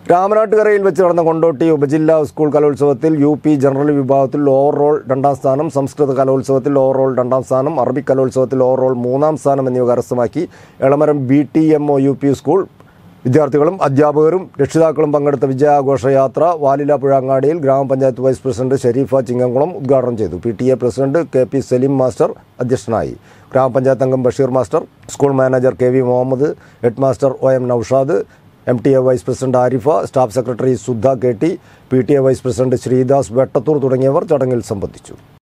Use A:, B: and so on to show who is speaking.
A: രാമനാട്ടുകരയിൽ വെച്ച് നടന്ന കൊണ്ടോട്ടി ഉപജില്ലാ സ്കൂൾ കലോത്സവത്തിൽ യു പി ജനറൽ വിഭാഗത്തിൽ ഓവറോൾ രണ്ടാം സ്ഥാനം സംസ്കൃത കലോത്സവത്തിൽ ഓവറോൾ രണ്ടാം സ്ഥാനം അറബിക് കലോത്സവത്തിൽ ഓവറോൾ മൂന്നാം സ്ഥാനം എന്നിവ കരസ്ഥമാക്കി Elamaram B T M O U P school വിദ്യാർത്ഥികളും അധ്യാപകരും രക്ഷിതാക്കളും പങ്കെടുത്ത വിജയാഘോഷയാത്ര വാലില പുഴാങ്ങാടിയിൽ ഗ്രാമപഞ്ചായത്ത് വൈസ് പ്രസിഡന്റ് ഷെരീഫ ചിങ്ങംകുളം ഉദ്ഘാടനം ചെയ്തു P T A president K P Saleem master അധ്യക്ഷനായി ഗ്രാമപഞ്ചായത്ത് അംഗം Basheer master school manager K V Muhammad head master O M Noushad M T A vice president Arifa staff secretary Sudha K T P T A vice president Sreedas Vettathur തുടങ്ങിയവർ ചടങ്ങിൽ സംബന്ധിച്ചു